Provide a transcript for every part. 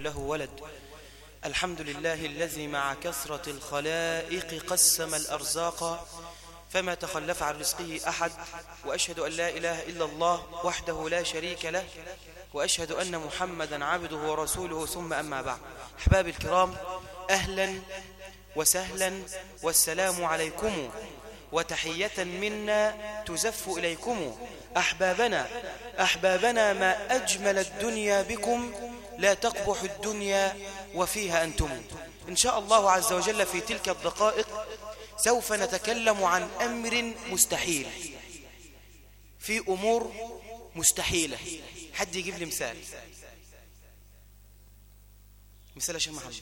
يكن له ولد الحمد لله الذي مع كثرة الخلائق قسم الأرزاق فما تخلف عن رزقه أحد وأشهد أن لا إله إلا الله وحده لا شريك له وأشهد أن محمدا عبده ورسوله ثم أما بعد أحباب الكرام أهلا وسهلا والسلام عليكم وتحية منا تزف إليكم أحبابنا أحبابنا ما أجمل الدنيا بكم لا تقبح الدنيا وفيها أنتم إن شاء الله عز وجل في تلك الدقائق سوف نتكلم عن أمر مستحيل في أمور مستحيلة حد يجيب لي مثال مثال يا شيخ محمد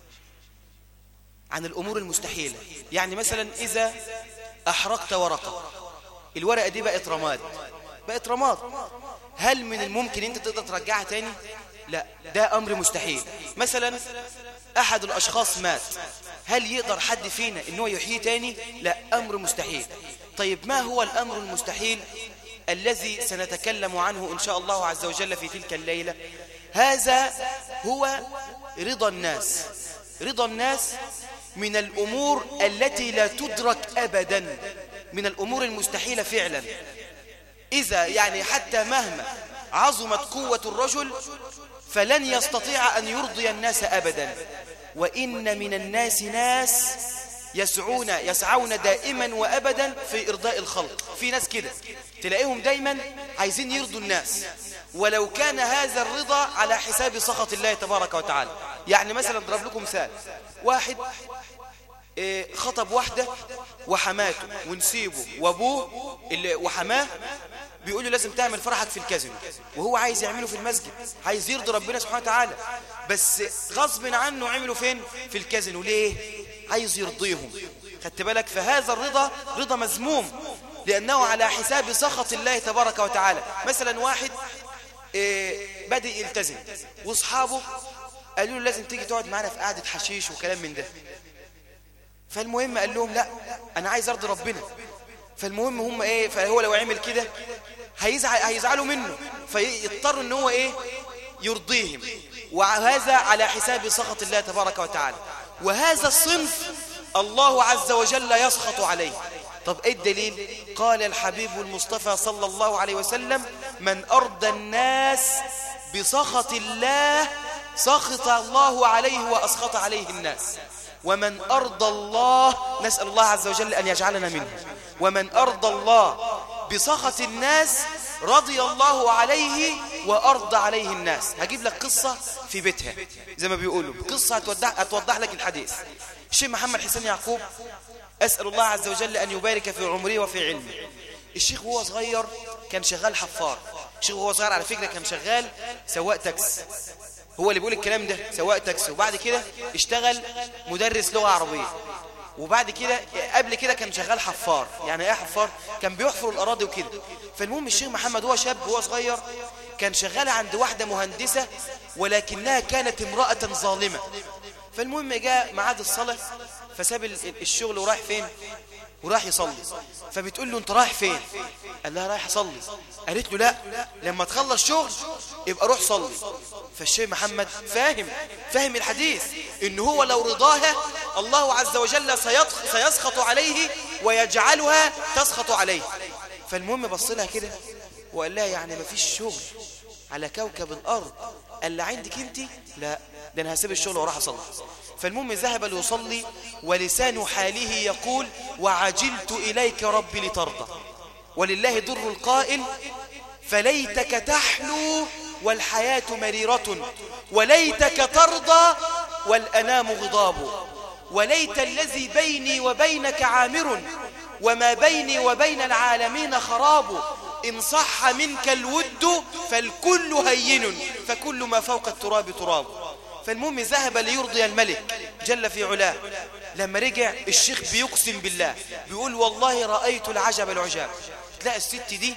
عن الأمور المستحيلة يعني مثلا إذا أحرقت ورقة الورقة دي بقت رماد بقت رماد هل من الممكن أنت تقدر ترجعها تاني لا ده أمر مستحيل مثلا أحد الأشخاص مات هل يقدر حد فينا أنه يحيي تاني لا أمر مستحيل طيب ما هو الأمر المستحيل الذي سنتكلم عنه إن شاء الله عز وجل في تلك الليلة هذا هو رضا الناس رضا الناس من الأمور التي لا تدرك أبدا من الأمور المستحيلة فعلا إذا يعني حتى مهما عظمت قوة الرجل فلن يستطيع أن يرضي الناس أبدا وإن من الناس ناس يسعون يسعون دائما وأبدا في إرضاء الخلق في ناس كده تلاقيهم دايما عايزين يرضوا الناس ولو كان هذا الرضا على حساب سخط الله تبارك وتعالى يعني مثلا اضرب لكم مثال واحد إيه، خطب واحدة وحماته ونسيبه وابوه اللي وحماه بيقول له لازم تعمل فرحك في الكازينو وهو عايز يعمله في المسجد عايز يرضي ربنا سبحانه وتعالى بس غصب عنه عمله فين في الكازينو ليه عايز يرضيهم خدت بالك فهذا الرضا رضا مذموم لأنه على حساب سخط الله تبارك وتعالى مثلا واحد إيه بدأ يلتزم واصحابه قالوا له لازم تيجي تقعد معانا في قعدة حشيش وكلام من ده فالمهم قال لهم لا أنا عايز أرضي ربنا فالمهم هم إيه فهو لو عمل كده هيزعل هيزعلوا منه فيضطر ان هو إيه يرضيهم وهذا على حساب سخط الله تبارك وتعالى وهذا الصنف الله عز وجل يسخط عليه طب ايه الدليل قال الحبيب المصطفى صلى الله عليه وسلم من أرضى الناس بسخط الله سخط الله عليه وأسخط عليه الناس ومن أرضى الله نسأل الله عز وجل أن يجعلنا منه ومن أرضى الله بسخط الناس رضي الله عليه وأرضى عليه الناس هجيب لك قصة في بيتها زي ما بيقولوا قصة هتوضح, هتوضح لك الحديث الشيخ محمد حسين يعقوب أسأل الله عز وجل أن يبارك في عمره وفي علمه الشيخ وهو صغير كان شغال حفار الشيخ وهو صغير على فكرة كان شغال سواق تاكس هو اللي بيقول الكلام ده سواق تاكسي وبعد كده اشتغل مدرس لغة عربية وبعد كده قبل كده كان شغال حفار يعني ايه حفار كان بيحفر الأراضي وكده فالمهم الشيخ محمد هو شاب هو صغير كان شغال عند واحدة مهندسة ولكنها كانت امرأة ظالمة فالمهم جاء ميعاد الصلاة فساب الشغل وراح فين وراح يصلي فبتقول له انت رايح فين قال لها رايح اصلي قالت له لا لما تخلص شغل يبقى روح صلي فالشيخ محمد فاهم فاهم الحديث ان هو لو رضاها الله عز وجل سيسخط عليه ويجعلها تسخط عليه فالمهم بص لها كده وقال لها يعني ما فيش شغل على كوكب الارض قال لها عندك انت لا ده انا هسيب الشغل وراح اصلي فالمهم ذهب ليصلي ولسان حاله يقول وعجلت إليك ربي لترضى ولله در القائل فليتك تحلو والحياة مريرة وليتك ترضى والأنام غضاب وليت الذي بيني وبينك عامر وما بيني وبين العالمين خراب إن صح منك الود فالكل هين فكل ما فوق التراب تراب فالمهم ذهب ليرضي الملك جل في علاه لما رجع الشيخ بيقسم بالله بيقول والله رأيت العجب العجاب تلاقي الست دي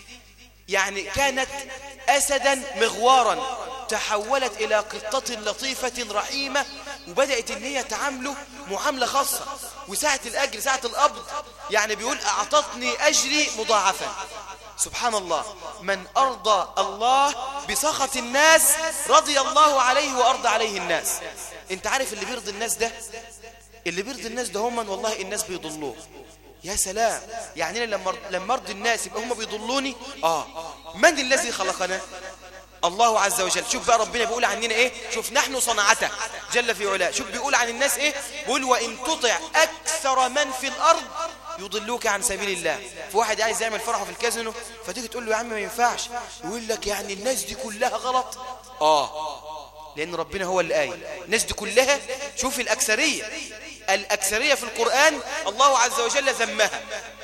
يعني كانت أسدا مغوارا تحولت إلى قطة لطيفة رحيمة وبدأت إن هي تعامله معاملة خاصة وساعة الأجر ساعة القبض يعني بيقول أعطتني أجري مضاعفا سبحان الله من أرضى الله بسخط الناس رضي الله عليه وأرضى عليه الناس انت عارف اللي بيرضي الناس ده اللي بيرضي الناس ده هم والله الناس بيضلوه يا سلام يعني أنا لما لما ارضي الناس يبقى هم بيضلوني اه من الذي خلقنا الله عز وجل شوف بقى ربنا بيقول عننا ايه شوف نحن صنعته جل في علاه شوف بيقول عن الناس ايه بيقول وان تطع اكثر من في الارض يضلوك عن سبيل الله في واحد عايز يعمل فرحه في الكازينو فتيجي تقول له يا عم ما ينفعش يقول لك يعني الناس دي كلها غلط اه لان ربنا هو اللي قايل الناس دي كلها شوف الاكثريه الاكثريه في القران الله عز وجل ذمها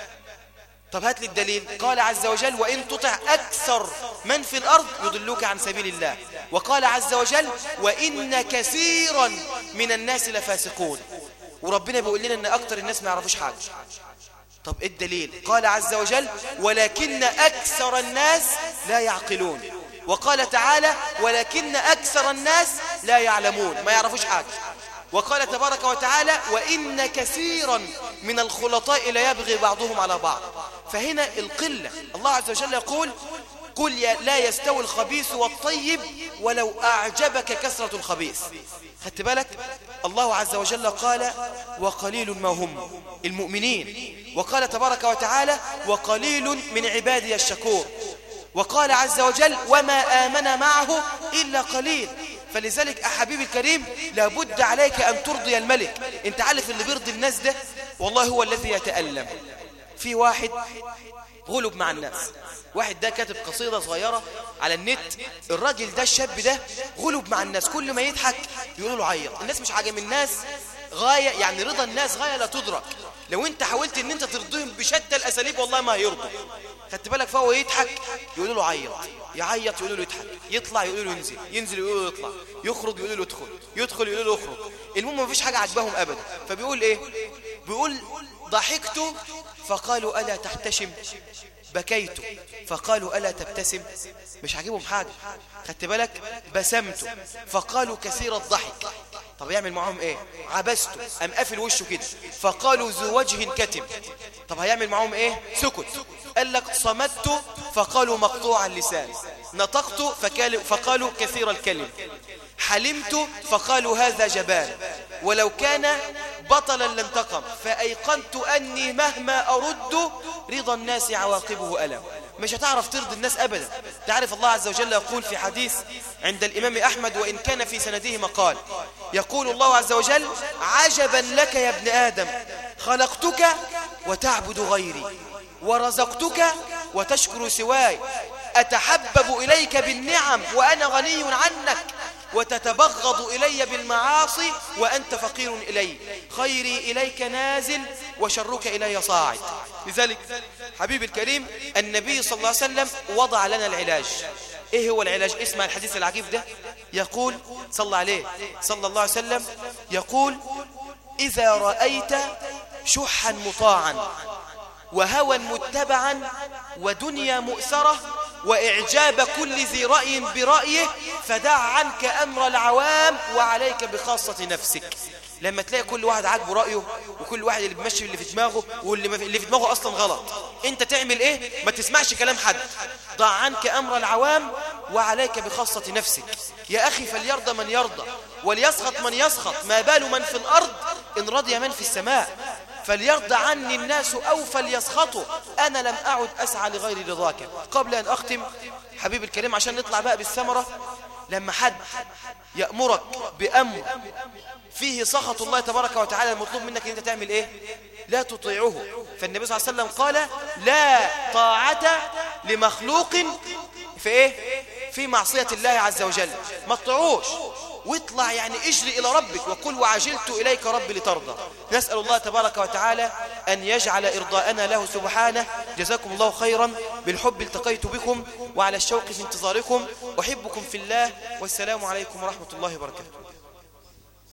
طب هات لي الدليل قال عز وجل وإن تطع أكثر من في الأرض يضلوك عن سبيل الله وقال عز وجل وإن كثيرا من الناس لفاسقون وربنا بيقول لنا أن أكثر الناس ما يعرفوش حاجة طب إيه الدليل قال عز وجل ولكن أكثر الناس لا يعقلون وقال تعالى ولكن أكثر الناس لا يعلمون ما يعرفوش حاجة وقال تبارك وتعالى وإن كثيرا من الخلطاء لا يبغي بعضهم على بعض فهنا القلة الله عز وجل يقول قل لا يستوي الخبيث والطيب ولو أعجبك كثرة الخبيث خدت بالك الله عز وجل قال وقليل ما هم المؤمنين وقال تبارك وتعالى وقليل من عبادي الشكور وقال عز وجل وما آمن معه إلا قليل فلذلك أحبيبي الكريم لابد عليك أن ترضي الملك انت عارف اللي بيرضي الناس ده والله هو الذي يتألم في واحد غلب مع الناس واحد ده كاتب قصيدة صغيرة على النت الراجل ده الشاب ده غلب مع الناس كل ما يضحك يقولوا له عيط الناس مش عاجم الناس غاية يعني رضا الناس غاية لا تدرك لو انت حاولت ان انت ترضيهم بشتى الاساليب والله ما هيرضوا خدت بالك فهو يضحك يقولوا له عيط يعيط يقولوا له يضحك يطلع يقولوا له ينزل ينزل يقولوا له يطلع يخرج يقولوا له يدخل يدخل يقولوا له يخرج المهم ما فيش حاجه عجبهم ابدا فبيقول ايه بيقول ضحكت فقالوا الا تحتشم بكيت فقالوا ألا تبتسم مش عاجبهم حاجة خدت بالك بسمت فقالوا كثير الضحك طب يعمل معهم ايه عبست ام قافل وشه كده فقالوا ذو وجه كتم طب هيعمل معهم ايه سكت قال لك صمت فقالوا مقطوع اللسان نطقت فقالوا كثير الكلم حلمت فقالوا هذا جبان ولو كان بطلا لانتقم فأيقنت أني مهما أرد رضا الناس عواقبه ألم مش هتعرف ترضي الناس أبدا تعرف الله عز وجل يقول في حديث عند الإمام أحمد وإن كان في سنده مقال يقول الله عز وجل عجبا لك يا ابن آدم خلقتك وتعبد غيري ورزقتك وتشكر سواي أتحبب إليك بالنعم وأنا غني عنك وتتبغض إلي بالمعاصي وأنت فقير إلي خيري إليك نازل وشرك إلي صاعد لذلك حبيبي الكريم النبي صلى الله عليه وسلم وضع لنا العلاج إيه هو العلاج اسمع الحديث العجيب ده يقول صلى عليه صلى الله عليه وسلم يقول إذا رأيت شحا مطاعا وهوى متبعا ودنيا مؤثرة وإعجاب كل ذي رأي برأيه فدع عنك أمر العوام وعليك بخاصة نفسك لما تلاقي كل واحد عاجبه رأيه وكل واحد اللي بيمشي اللي في دماغه واللي اللي في دماغه أصلا غلط انت تعمل ايه ما تسمعش كلام حد ضع عنك أمر العوام وعليك بخاصة نفسك يا أخي فليرضى من يرضى وليسخط من يسخط ما بال من في الأرض إن رضي من في السماء فليرضى عني الناس أو فليسخطوا أنا لم أعد أسعى لغير رضاك قبل أن أختم حبيب الكريم عشان نطلع بقى بالثمرة لما حد يأمرك بأمر فيه سخط الله تبارك وتعالى المطلوب منك أن أنت تعمل إيه لا تطيعه فالنبي صلى الله عليه وسلم قال لا طاعة لمخلوق في إيه في معصية الله عز وجل ما تطيعوش واطلع يعني اجري إلى ربك وقل وعجلت إليك ربي لترضى نسأل الله تبارك وتعالى أن يجعل إرضاءنا له سبحانه جزاكم الله خيرا بالحب التقيت بكم وعلى الشوق في انتظاركم أحبكم في الله والسلام عليكم ورحمة الله وبركاته